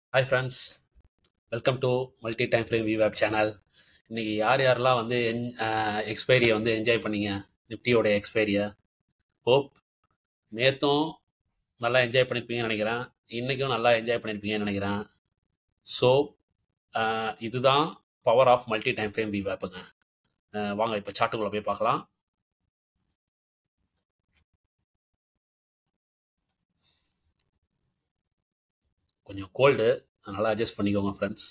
hi friends welcome to multi time frame விவேப் channel இன்னைக்கு யார் யாரெல்லாம் வந்து என் எக்ஸ்பைரியை வந்து என்ஜாய் பண்ணீங்க நிஃப்டியோட எக்ஸ்பைரியை ஹோப் நேற்றும் நல்லா என்ஜாய் பண்ணியிருப்பீங்கன்னு நினைக்கிறேன் இன்றைக்கும் நல்லா என்ஜாய் பண்ணியிருப்பீங்கன்னு நினைக்கிறேன் ஸோ இதுதான் power of multi time frame விவேப்புங்க வாங்க இப்போ சாட்டுக்குள்ளே போய் பார்க்கலாம் கொஞ்சம் கோல்டு அதனால் அட்ஜஸ்ட் பண்ணிக்கோங்க ஃப்ரெண்ட்ஸ்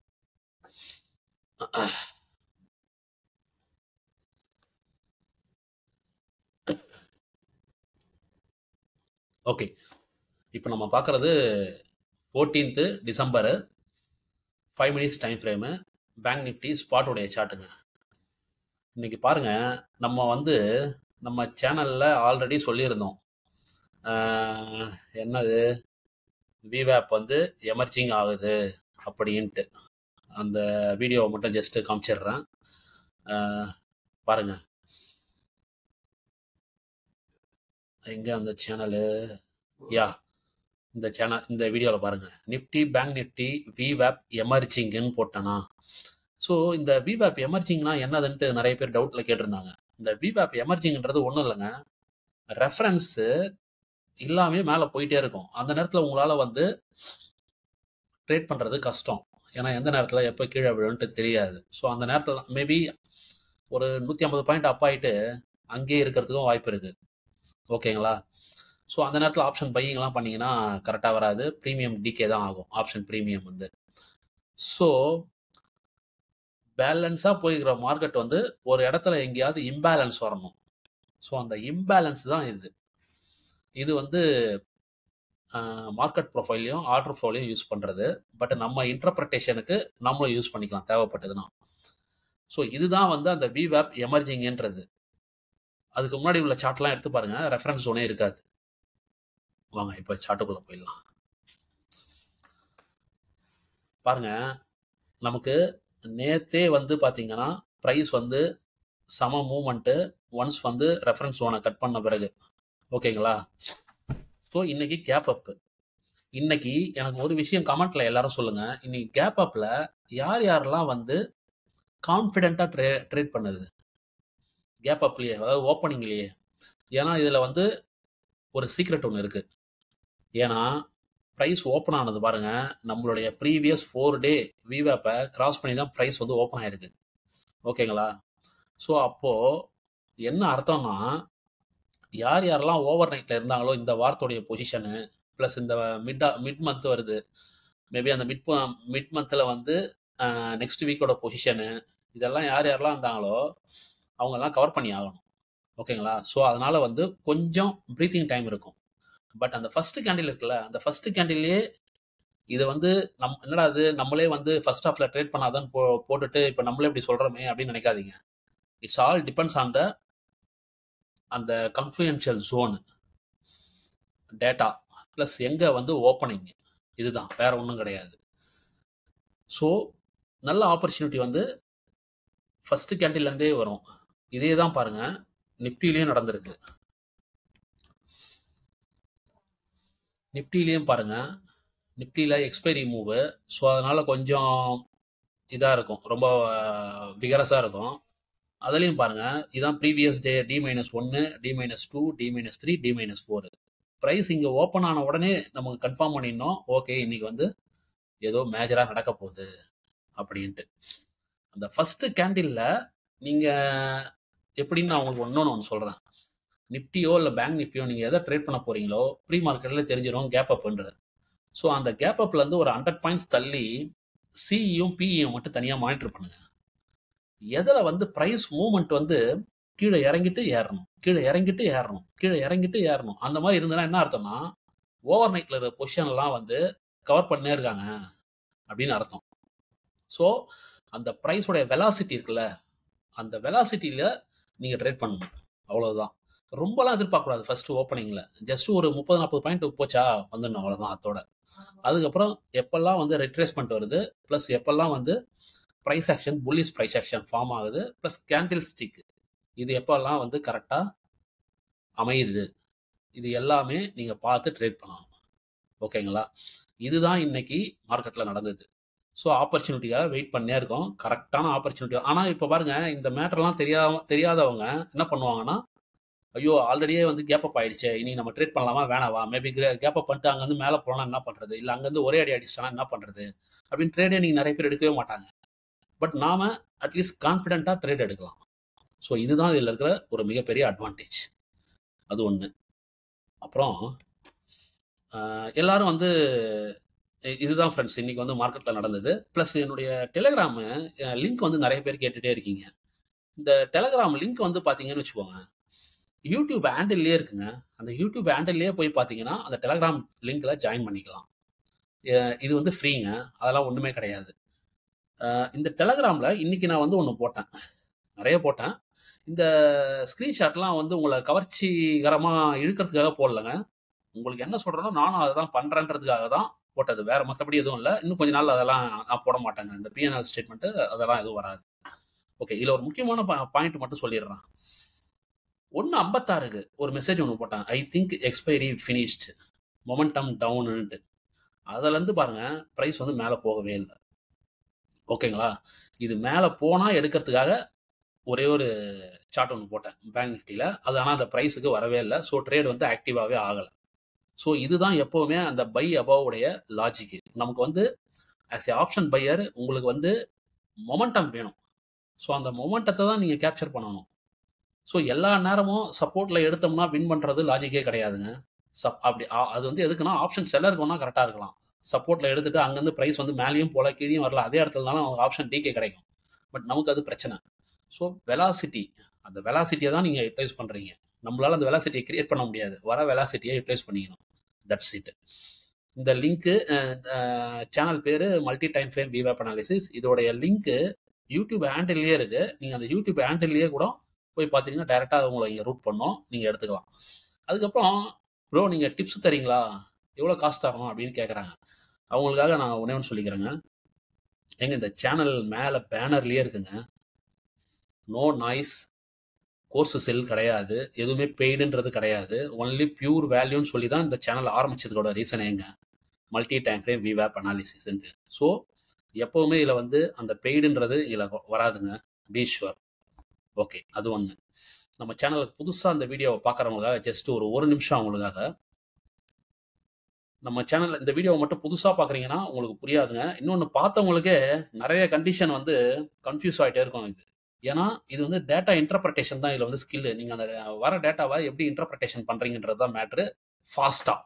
ஓகே இப்போ நம்ம பார்க்குறது fourteenth December five minutes time frame bank Nifty ஸ்பாட்டோடைய சார்ட்டுங்க இன்னைக்கு பாருங்க நம்ம வந்து நம்ம சேனலில் ஆல்ரெடி சொல்லியிருந்தோம் ஆஹ், என்னது விவேப் வந்து எமர்ஜிங் ஆகுது அப்படின்ட்டு அந்த வீடியோவை மட்டும் ஜஸ்ட்டு காமிச்சிடுறேன் ஆஹ், பாருங்க எங்கே அந்த சேனலு யா இந்த சேனல் இந்த வீடியோவில் பாருங்க நிஃப்டி பேங்க் நிஃப்டி விவேப் எமர்ஜிங்னு போட்டேனா ஸோ இந்த விவேப் எமர்ஜிங்னா என்னதுன்ட்டு நிறைய பேர் டவுட்டில் கேட்டிருந்தாங்க இந்த விவேப் எமர்ஜிங்ன்றது ஒன்றும் இல்லைங்க ரெஃபரன்ஸு எல்லாமே மேலே போயிட்டே இருக்கும் அந்த நேரத்தில் உங்களால் வந்து ட்ரேட் பண்ணுறது கஷ்டம் ஏன்னா எந்த நேரத்தில் எப்போ கீழே விழுன்ட்டு தெரியாது ஸோ அந்த நேரத்தில் மேபி ஒரு நூற்றி ஐம்பது பாயிண்ட் அப் ஆகிட்டு அங்கேயே இருக்கிறதுக்கும் வாய்ப்பு இருக்குது ஓகேங்களா ஸோ அந்த நேரத்தில் ஆப்ஷன் பையிங்லாம் பண்ணீங்கன்னா கரெக்டாக வராது ப்ரீமியம் டிகே தான் ஆகும் ஆப்ஷன் ப்ரீமியம் வந்து ஸோ பேலன்ஸாக போய்க்கிற மார்க்கெட் வந்து ஒரு இடத்துல எங்கேயாவது இம்பேலன்ஸ் வரணும் ஸோ அந்த இம்பேலன்ஸ் தான் இது இது வந்து மார்க்கெட் ப்ரொஃபைலையும் ஆர்டர் ப்ரொஃபைலையும் யூஸ் பண்ணுறது பட் நம்ம இன்டர்பிரட்டேஷனுக்கு நம்மளும் யூஸ் பண்ணிக்கலாம் தேவைப்பட்டதுன்னா ஸோ இதுதான் வந்து அந்த விவேப் எமர்ஜிங்ன்றது அதுக்கு முன்னாடி உள்ள சார்ட்லாம் எடுத்து பாருங்க ரெஃபரன்ஸ் ஒன்னே இருக்காது வாங்க இப்போ சார்ட்டுக்குள்ளே போயிடலாம் பாருங்க நமக்கு நேத்தே வந்து பார்த்தீங்கன்னா ப்ரைஸ் வந்து சம மூமெண்ட்டு ஒன்ஸ் வந்து ரெஃபரன்ஸ் ஒனை கட் பண்ண பிறகு ஓகேங்களா ஸோ இன்னைக்கு கேப் அப் இன்னைக்கு எனக்கு ஒரு விஷயம் கமெண்ட்ல எல்லாரும் சொல்லுங்க இன்னைக்கு கேப் அப்ல யார் யாரெல்லாம் வந்து கான்ஃபிடென்ட்டா ட்ரே ட்ரேட் பண்ணுது கேப் அப்லயே அதாவது ஓப்பனிங்லேயே ஏன்னா இதில் வந்து ஒரு சீக்ரெட் ஒன்று இருக்கு ஏன்னா ப்ரைஸ் ஓப்பன் ஆனது பாருங்க நம்மளுடைய ப்ரீவியஸ் ஃபோர் டே விவேப்பை கிராஸ் பண்ணி தான் ப்ரைஸ் வந்து ஓப்பன் ஆயிருக்கு ஓகேங்களா ஸோ அப்போ என்ன அர்த்தம்னா யார் யாரெல்லாம் ஓவர் நைட்டில் இருந்தாங்களோ இந்த வாரத்துடைய பொசிஷனு ப்ளஸ் இந்த மிட் மிட் மந்த் வருது மேபி அந்த மிட் மிட் மந்தில் வந்து நெக்ஸ்ட் வீக்கோட பொசிஷனு இதெல்லாம் யார் யாரெல்லாம் இருந்தாங்களோ அவங்கெல்லாம் கவர் பண்ணி ஆகணும் ஓகேங்களா ஸோ அதனால வந்து கொஞ்சம் ப்ரீத்திங் டைம் இருக்கும் பட் அந்த ஃபர்ஸ்ட் கேண்டில் இருக்குல்ல அந்த ஃபர்ஸ்ட் கேண்டில்லே இதை வந்து நம் என்னடா அது நம்மளே வந்து ஃபர்ஸ்ட் ஹாஃப்ல ட்ரேட் பண்ணாதான் போ போட்டுட்டு இப்போ நம்மளே இப்படி சொல்கிறோமே அப்படின்னு நினைக்காதீங்க it's all depends on the அந்த கன்ஃபிடென்ஷியல் ஜோனு டேட்டா ப்ளஸ் எங்கே வந்து ஓப்பனிங் இதுதான் வேற ஒன்றும் கிடையாது ஸோ நல்ல ஆப்பர்ச்சுனிட்டி வந்து ஃபர்ஸ்ட் கேண்டில்லேருந்தே வரும் இதே தான் பாருங்க நிப்டிலையும் நடந்திருக்கு நிப்டிலையும் பாருங்க நிப்டியில் எக்ஸ்பைரி மூவு ஸோ அதனால கொஞ்சம் இதாக இருக்கும் ரொம்ப விகரஸாக இருக்கும் அதுலேயும் பாருங்க இதான் ப்ரீவியஸ் டே டி மைனஸ் ஒன்று T minus two T minus three T minus four price இங்கே ஓப்பன் ஆன உடனே நமக்கு கன்ஃபார்ம் பண்ணிடணும் ஓகே இன்னைக்கு வந்து ஏதோ மேஜராக நடக்க போகுது அப்படின்ட்டு அந்த ஃபர்ஸ்ட் கேண்டில்ல நீங்கள் எப்படின்னு நான் உங்களுக்கு ஒன்று ஒன்று சொல்கிறேன் நிஃப்டியோ இல்லை பேங்க் நிஃப்டியோ நீங்கள் எதை ட்ரேட் பண்ண போறீங்களோ ப்ரீ மார்க்கெட்டில் தெரிஞ்சிடும் கேப் அப்ன்றது ஸோ அந்த கேப் அப்லேருந்து ஒரு ஹண்ட்ரட் பாயிண்ட்ஸ் தள்ளி சிஇயும் பிஇயும் மட்டும் தனியாக மானிட்டர் பண்ணுங்க எதில் வந்து ப்ரைஸ் மூவ்மெண்ட் வந்து கீழே இறங்கிட்டு ஏறணும் கீழே இறங்கிட்டு ஏறணும் கீழே இறங்கிட்டு ஏறணும் அந்த மாதிரி இருந்ததுன்னா என்ன அர்த்தம்னா ஓவர் நைட்டில் இருக்கிற பொசிஷன்லாம் வந்து கவர் பண்ணே இருக்காங்க அப்படின்னு அர்த்தம் ஸோ அந்த ப்ரைஸோடைய வெலாசிட்டி இருக்குல்ல அந்த வெலாசிட்டியில் நீங்கள் ட்ரேட் பண்ணணும் அவ்வளோதான் ரொம்பலாம் எதிர்பார்க்கக்கூடாது ஃபர்ஸ்ட் ஓப்பனிங்கில் ஜஸ்ட் ஒரு முப்பது நாற்பது பாயிண்ட் போச்சா வந்துடணும் அவ்வளோதான் அதோட அதுக்கப்புறம் எப்பெல்லாம் வந்து ரிட்ரேஸ்மெண்ட் வருது ப்ளஸ் எப்பெல்லாம் வந்து price action bullish price action form ஆகுது ப்ளஸ் கேண்டில் ஸ்டிக் இது எப்பெல்லாம் வந்து கரெக்டாக அமையுது இது எல்லாமே நீங்கள் பார்த்து ட்ரேட் பண்ணணும் ஓகேங்களா இதுதான் இன்னைக்கு மார்க்கெட்டில் நடந்தது ஸோ ஆப்பர்ச்சுனிட்டியாக வெயிட் பண்ணே இருக்கோம் கரெக்டான ஆப்பர்ச்சுனிட்டி ஆனால் இப்போ பாருங்க இந்த மேட்டர்லாம் தெரியாம தெரியாதவங்க என்ன பண்ணுவாங்கன்னா ஐயோ ஆல்ரெடியே வந்து கேப் அப் ஆயிடுச்சு இனி நம்ம ட்ரேட் பண்ணலாமா வேணாவா மேபி கேப் அப் பண்ணிட்டு அங்கேருந்து மேலே போகலாம் என்ன பண்ணுறது இல்லை அங்கேருந்து ஒரே அடி அடிச்சிட்டா என்ன பண்ணுறது அப்படின்னு ட்ரேடே நீங்கள் நிறைய பேர் எடுக்கவே மாட்டாங்க பட் நாம அட்லீஸ்ட் கான்ஃபிடென்ட்டாக ட்ரேட் எடுக்கலாம் ஸோ இதுதான் இதில் இருக்கிற ஒரு மிகப்பெரிய அட்வான்டேஜ் அது ஒன்று அப்புறம் ஆஹ், எல்லாரும் வந்து இ- இதுதான் ஃப்ரெண்ட்ஸ் இன்னைக்கு வந்து மார்க்கெட்டில் நடந்தது ப்ளஸ் என்னுடைய டெலிகிராம் லிங்க் வந்து நிறைய பேர் கேட்டுகிட்டே இருக்கீங்க இந்த டெலிகிராம் லிங்க் வந்து பார்த்தீங்கன்னு வச்சுக்கோங்க யூடியூப் ஹேண்டில்லே இருக்குங்க அந்த யூடியூப் ஹேண்டில்லே போய் பார்த்தீங்கன்னா அந்த டெலிகிராம் லிங்க்ல ஜாயின் பண்ணிக்கலாம் அஹ் இது வந்து ஃப்ரீங்க அதெல்லாம் ஒன்றுமே கிடையாது அஹ் இந்த டெலகிராமில் இன்னைக்கு நான் வந்து ஒன்று போட்டேன் நிறைய போட்டேன் இந்த ஸ்க்ரீன்ஷாட்லாம் வந்து உங்களை கவர்ச்சிகரமாக இழுக்கிறதுக்காக போடலங்க உங்களுக்கு என்ன சொல்கிறேனோ நானும் அதை தான் பண்ணுறேன்றதுக்காக தான் போட்டது வேற மற்றபடி எதுவும் இல்லை இன்னும் கொஞ்ச நாள் அதெல்லாம் நான் போட மாட்டேங்க இந்த பிஎன்எல் ஸ்டேட்மெண்ட்டு அதெல்லாம் எதுவும் வராது ஓகே இதில் ஒரு முக்கியமான பாயிண்ட் மட்டும் சொல்லிடுறேன் ஒன்று ஐம்பத்தாறுக்கு ஒரு மெசேஜ் ஒன்று போட்டேன் I think expiry finished momentum டவுனுன்ட்டு அதுலேருந்து பாருங்க ப்ரைஸ் வந்து மேலே போகவே இல்லை ஓகேங்களா இது மேலே போனால் எடுக்கிறதுக்காக ஒரே ஒரு சார்ட் ஒன்று போட்டேன் பேங்க் நிஃப்டியில் அது ஆனால் அந்த ப்ரைஸுக்கு வரவே இல்லை ஸோ ட்ரேட் வந்து ஆக்டிவாகவே ஆகலை ஸோ இதுதான் எப்போவுமே அந்த பை அபவ் உடைய லாஜிக்கு நமக்கு வந்து ஆஸ் ஏ ஆப்ஷன் பையர் உங்களுக்கு வந்து மொமெண்டம் வேணும் ஸோ அந்த மொமெண்டத்தை தான் நீங்கள் கேப்சர் பண்ணணும் ஸோ எல்லா நேரமும் சப்போர்ட்டில் எடுத்தோம்னா வின் பண்ணுறது லாஜிக்கே கிடையாதுங்க சப் அப்படி ஆ- அது வந்து எதுக்குன்னா ஆப்ஷன் செல்லருக்கு வேணால் கரெக்டாக இருக்கலாம் சப்போர்ட்டில் எடுத்துட்டு அங்கேருந்து ப்ரைஸ் வந்து மேலேயும் போல கீழேயும் வரல அதே இடத்துல இருந்தாலும் அவங்க ஆப்ஷன் டிகே கிடைக்கும் பட் நமக்கு அது பிரச்சனை ஸோ வெலாசிட்டி அந்த வெலாசிட்டியை தான் நீங்கள் யூட்டிலைஸ் பண்ணுறீங்க நம்மளால அந்த வெலாசிட்டியை கிரியேட் பண்ண முடியாது வர வெலாசிட்டியை யூட்டிலைஸ் பண்ணிக்கணும் தட்ஸ் இட் இந்த லிங்க்கு சேனல் பேர் multi time frame wave analysis இதோடைய லிங்க்கு யூடியூப் ஹேண்டில்லையே இருக்கு நீங்கள் அந்த யூடியூப் ஹேண்டில்லையே கூட போய் பார்த்தீங்கன்னா டேரெக்டாக உங்களை இங்கே ரூட் பண்ணோம் நீங்கள் எடுத்துக்கலாம் அதுக்கப்புறம் ப்ரோ நீங்கள் டிப்ஸ் தரீங்களா எவ்வளோ காசு தரணும் அப்படின்னு கேட்குறாங்க அவங்களுக்காக நான் ஒன்றே ஒன்று சொல்லிக்கிறேங்க எங்க இந்த சேனல் மேலே பேனர்லேயே இருக்குங்க நோ நாய்ஸ் கோர்ஸ் செல் கிடையாது எதுவுமே பெய்டுன்றது கிடையாது ஒன்லி பியூர் வேல்யூன்னு சொல்லி தான் இந்த சேனல் ஆரம்பிச்சதுக்கோட ரீசன் எங்க மல்டி டைம் ஃப்ரேம் விவேப் அனாலிசிஸ்ன்ட்டு ஸோ எப்போவுமே இதில் வந்து அந்த பெய்டுன்றது இதில் வராதுங்க பி ஷுவர் ஓகே அது ஒன்று நம்ம சேனலுக்கு புதுசாக அந்த வீடியோவை பார்க்குறவங்களுக்காக ஜஸ்ட் ஒரு ஒரு நிமிஷம் அவங்களுக்காக நம்ம சேனல் இந்த வீடியோவை மட்டும் புதுசாக பார்க்குறீங்கன்னா உங்களுக்கு புரியாதுங்க இன்னொன்று பார்த்தவங்களுக்கே நிறைய கண்டிஷன் வந்து கன்ஃபியூஸ் ஆகிட்டே இருக்கும் இது ஏன்னா இது வந்து டேட்டா இன்டர்பிரட்டேஷன் தான் இதில் வந்து ஸ்கில் நீங்கள் அந்த வர டேட்டாவை எப்படி இன்டர்பிரட்டேஷன் பண்ணுறீங்கன்றது தான் மேட்ரு ஃபாஸ்ட்டாக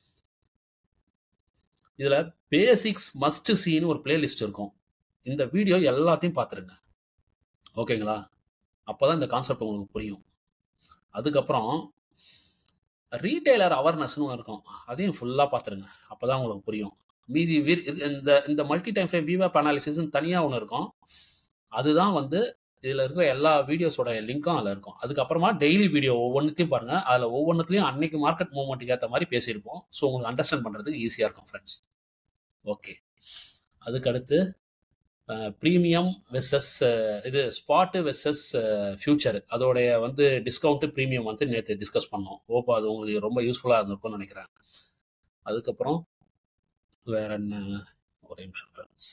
இதில் பேசிக்ஸ் மஸ்ட் சீன்னு ஒரு பிளேலிஸ்ட் இருக்கும் இந்த வீடியோ எல்லாத்தையும் பார்த்துருங்க ஓகேங்களா அப்போ தான் இந்த கான்செப்ட் உங்களுக்கு புரியும் அதுக்கப்புறம் ரீட்டைலர் அவேர்னஸ்னு ஒன்று இருக்கும் அதையும் ஃபுல்லாக பார்த்துருங்க அப்போ தான் உங்களுக்கு புரியும் மீதி வீர் இந்த இந்த மல்டி டைம் ஃப்ரேம் விவேப் அனாலிசிஸ்னு தனியாக ஒன்று இருக்கும் அதுதான் வந்து இதில் இருக்கிற எல்லா வீடியோஸோட லிங்க்கும் அதில் இருக்கும் அதுக்கப்புறமா டெய்லி வீடியோ ஒவ்வொன்றுத்தையும் பாருங்கள் அதில் ஒவ்வொன்றுத்துலையும் அன்னைக்கு மார்க்கெட் மூவ்மெண்ட்டுக்கு ஏற்ற மாதிரி பேசியிருப்போம் ஸோ உங்களுக்கு அண்டர்ஸ்டாண்ட் பண்ணுறதுக்கு ஈஸியாக இருக்கும் ஃப்ரெண்ட்ஸ் ஓகே அதுக்கடுத்து ப்ரீமியம் வெர்சஸ் இது ஸ்பாட்டு வெர்சஸ் ஃபியூச்சர் அதோடைய வந்து டிஸ்கவுண்ட்டு ப்ரீமியம் வந்து நேற்று டிஸ்கஸ் பண்ணோம் ஓப்போ அது உங்களுக்கு ரொம்ப யூஸ்ஃபுல்லாக இருந்திருக்கும்னு நினைக்கிறேன் அதுக்கப்புறம் வேற என்ன ஒரு நிமிஷம் ஃப்ரெண்ட்ஸ்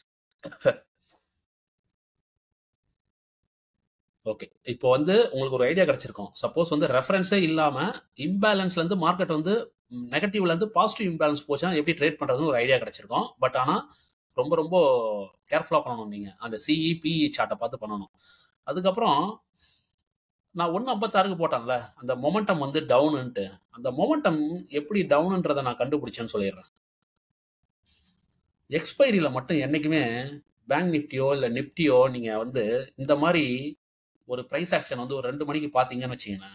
ஓகே இப்போ வந்து உங்களுக்கு ஒரு ஐடியா கிடைச்சிருக்கும் சப்போஸ் வந்து ரெஃபரன்ஸே இல்லாமல் இம்பேலன்ஸ்லேருந்து மார்க்கெட் வந்து நெகட்டிவ்லேருந்து பாசிட்டிவ் இம்பேலன்ஸ் போச்சுன்னா எப்படி ட்ரேட் பண்ணுறதுன்னு ஒரு ஐடியா கிடைச்சிருக்கும் பட் ஆனால் ரொம்ப ரொம்ப கேர்ஃபுல்லாக பண்ணணும் நீங்கள் அந்த சிஇ பிஇ சார்ட்டை பார்த்து பண்ணணும் அதுக்கப்புறம் நான் ஒன்று ஐம்பத்தாறுக்கு போட்டேன்ல அந்த மொமெண்டம் வந்து டவுனுன்ட்டு அந்த மொமெண்டம் எப்படி டவுனுன்றதை நான் கண்டுபிடிச்சேன்னு சொல்லிடுறேன் எக்ஸ்பைரியில் மட்டும் என்றைக்குமே பேங்க் நிஃப்டியோ இல்லை நிஃப்டியோ நீங்கள் வந்து இந்த மாதிரி ஒரு ப்ரைஸ் ஆக்ஷன் வந்து ஒரு ரெண்டு மணிக்கு பார்த்தீங்கன்னு வச்சிங்களேன்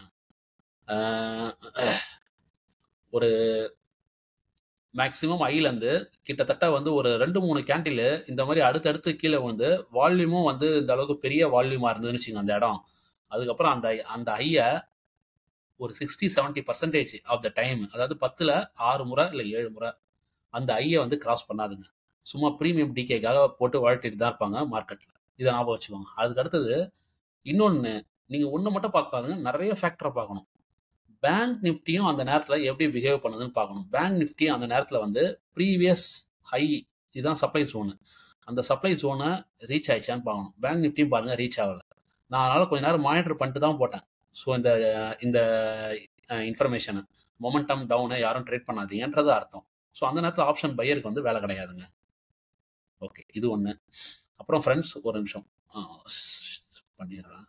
ஒரு மேக்ஸிமம் ஐலேருந்து கிட்டத்தட்ட வந்து ஒரு ரெண்டு மூணு கேண்டில் இந்த மாதிரி அடுத்தடுத்து கீழே வந்து வால்யூமும் வந்து இந்த அளவுக்கு பெரிய வால்யூமாக இருந்ததுன்னு வச்சுங்க அந்த இடம் அதுக்கப்புறம் அந்த அந்த ஐயை ஒரு sixty seventy percentage of the time அதாவது பத்தில் ஆறு முறை இல்லை ஏழு முறை அந்த ஐயை வந்து கிராஸ் பண்ணாதுங்க சும்மா ப்ரீமியம் டிகேக்காக போட்டு வளர்த்திட்டு தான் இருப்பாங்க மார்க்கெட்டில் இதை ஞாபகம் வச்சுக்கோங்க அதுக்கு அடுத்தது இன்னொன்று நீங்கள் ஒன்று மட்டும் பார்க்காதுங்க நிறைய ஃபேக்டரை பார்க்கணும் பேங்க் நிஃப்டியும் அந்த நேரத்தில் எப்படி பிஹேவ் பண்ணுதுன்னு பார்க்கணும் பேங்க் நிஃப்டி அந்த நேரத்தில் வந்து ப்ரீவியஸ் ஹை இதுதான் சப்ளை ஜோனு அந்த சப்ளை ஜோனை ரீச் ஆயிடுச்சான்னு பார்க்கணும் பேங்க் நிஃப்டியும் பாருங்கள் ரீச் ஆகலை நான் அதனால் கொஞ்ச நேரம் மானிட்டர் பண்ணிட்டு தான் போட்டேன் ஸோ இந்த இந்த இன்ஃபர்மேஷனை மொமெண்டம் டவுனை யாரும் ட்ரேட் பண்ணாதீங்கன்றது அர்த்தம் ஸோ அந்த நேரத்தில் ஆப்ஷன் பையருக்கு வந்து வேலை கிடையாதுங்க ஓகே இது ஒன்று அப்புறம் ஃப்ரெண்ட்ஸ் ஒரு நிமிஷம் பண்ணிடுறேன்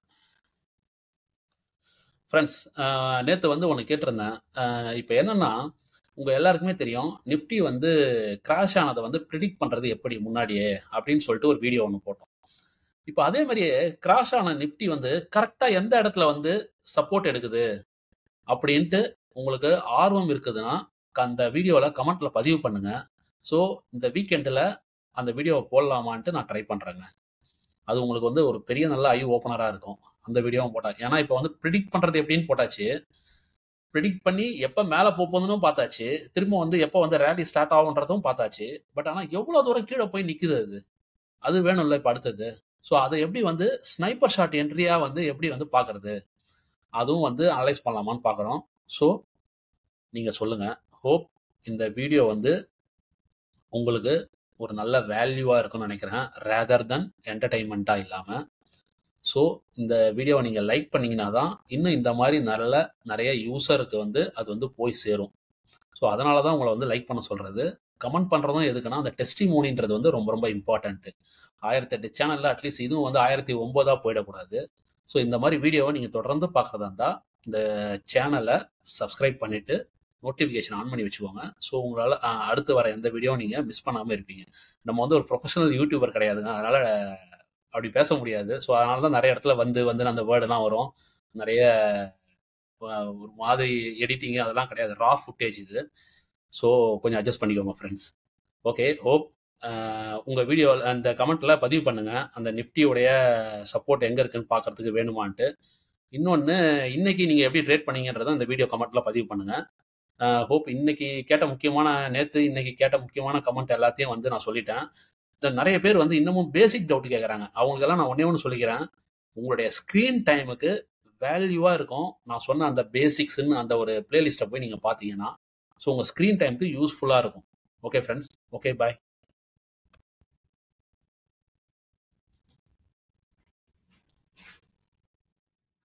ஃப்ரெண்ட்ஸ் நேற்று வந்து ஒன்று கேட்டிருந்தேன் இப்போ என்னென்னா உங்கள் எல்லாருக்குமே தெரியும் நிஃப்டி வந்து கிராஷ் ஆனதை வந்து ப்ரிடிக்ட் பண்ணுறது எப்படி முன்னாடியே அப்படின்னு சொல்லிட்டு ஒரு வீடியோ ஒன்று போட்டோம் இப்போ அதே மாதிரியே கிராஷ் ஆன நிஃப்டி வந்து கரெக்டாக எந்த இடத்துல வந்து சப்போர்ட் எடுக்குது அப்படின்ட்டு உங்களுக்கு ஆர்வம் இருக்குதுன்னா அந்த வீடியோவில் கமெண்ட்டில் பதிவு பண்ணுங்க ஸோ இந்த வீக்கெண்டில் அந்த வீடியோவை போடலாமான்ட்டு நான் ட்ரை பண்ணுறேங்க அது உங்களுக்கு வந்து ஒரு பெரிய நல்ல ஐ ஓப்பனராக இருக்கும் அந்த வீடியோவும் போட்டா ஏன்னா இப்போ வந்து ப்ரிடிக்ட் பண்ணுறது எப்படின்னு போட்டாச்சு ப்ரிடிக்ட் பண்ணி எப்போ மேலே போகுதுன்னு பார்த்தாச்சு திரும்ப வந்து எப்போ வந்து ரேலி ஸ்டார்ட் ஆகுன்றதும் பார்த்தாச்சு பட் ஆனால் எவ்வளோ தூரம் கீழே போய் நிற்குது அது அது வேணும்ல இப்போ அடுத்தது ஸோ அதை எப்படி வந்து ஸ்னைப்பர் ஷாட் என்ட்ரியாக வந்து எப்படி வந்து பார்க்குறது அதுவும் வந்து அனலைஸ் பண்ணலாமான்னு பார்க்குறோம் ஸோ நீங்கள் சொல்லுங்கள் ஹோப் இந்த வீடியோ வந்து உங்களுக்கு ஒரு நல்ல வேல்யூவாக இருக்கும்னு நினைக்கிறேன் ரேதர் தென் என்டர்டெயின்மெண்ட்டாக இல்லாமல் ஸோ இந்த வீடியோவை நீங்கள் லைக் பண்ணிங்கன்னா தான் இன்னும் இந்த மாதிரி நல்ல நிறைய யூசருக்கு வந்து அது வந்து போய் சேரும் ஸோ அதனால தான் உங்களை வந்து லைக் பண்ண சொல்கிறது கமெண்ட் பண்ணுறதும் எதுக்குன்னா அந்த டெஸ்டிமோனின்றது வந்து ரொம்ப ரொம்ப இம்பார்ட்டன்ட்டு ஆயிரத்தெட்டு சேனலில் அட்லீஸ்ட் இதுவும் வந்து ஆயிரத்தி ஒம்போதாக போயிடக்கூடாது ஸோ இந்த மாதிரி வீடியோவை நீங்கள் தொடர்ந்து பார்க்குறதா இருந்தால் இந்த சேனலை சப்ஸ்கிரைப் பண்ணிவிட்டு நோட்டிஃபிகேஷன் ஆன் பண்ணி வச்சுக்கோங்க ஸோ உங்களால் அடுத்து வர எந்த வீடியோவும் நீங்கள் மிஸ் பண்ணாமல் இருப்பீங்க நம்ம வந்து ஒரு ப்ரொஃபஷனல் யூடியூபர் கிடையாதுங்க அதனால் அப்படி பேச முடியாது ஸோ அதனால தான் நிறைய இடத்துல வந்து வந்து அந்த வேர்டெல்லாம் வரும் நிறைய ஒரு மாதிரி எடிட்டிங்கு அதெல்லாம் கிடையாது ரா ஃபுட்டேஜ் இது ஸோ கொஞ்சம் அட்ஜஸ்ட் பண்ணிக்கோங்க ஃப்ரெண்ட்ஸ் ஓகே ஹோப் உங்கள் வீடியோ அந்த கமெண்ட்டில் பதிவு பண்ணுங்கள் அந்த நிஃப்டியோடைய சப்போர்ட் எங்கே இருக்குன்னு பார்க்குறதுக்கு வேணுமான்ட்டு இன்னொன்று இன்னைக்கு நீங்கள் எப்படி ட்ரேட் பண்ணீங்கன்றதை அந்த வீடியோ கமெண்ட்டில் பதிவு பண்ணுங்கள் ஹோப் இன்னைக்கு கேட்ட முக்கியமான நேற்று இன்னைக்கு கேட்ட முக்கியமான கமெண்ட் எல்லாத்தையும் வந்து நான் சொல்லிட்டேன் இந்த நிறைய பேர் வந்து இன்னமும் பேசிக் டவுட் கேட்குறாங்க அவங்களுக்கெல்லாம் நான் ஒன்றே ஒன்று சொல்லிக்கிறேன் உங்களுடைய ஸ்க்ரீன் டைமுக்கு வேல்யூவாக இருக்கும் நான் சொன்ன அந்த பேசிக்ஸ்ன்னு அந்த ஒரு பிளேலிஸ்ட்டை போய் நீங்கள் பார்த்தீங்கன்னா ஸோ உங்கள் ஸ்க்ரீன் டைமுக்கு யூஸ்ஃபுல்லாக இருக்கும் ஓகே ஃப்ரெண்ட்ஸ் ஓகே பாய்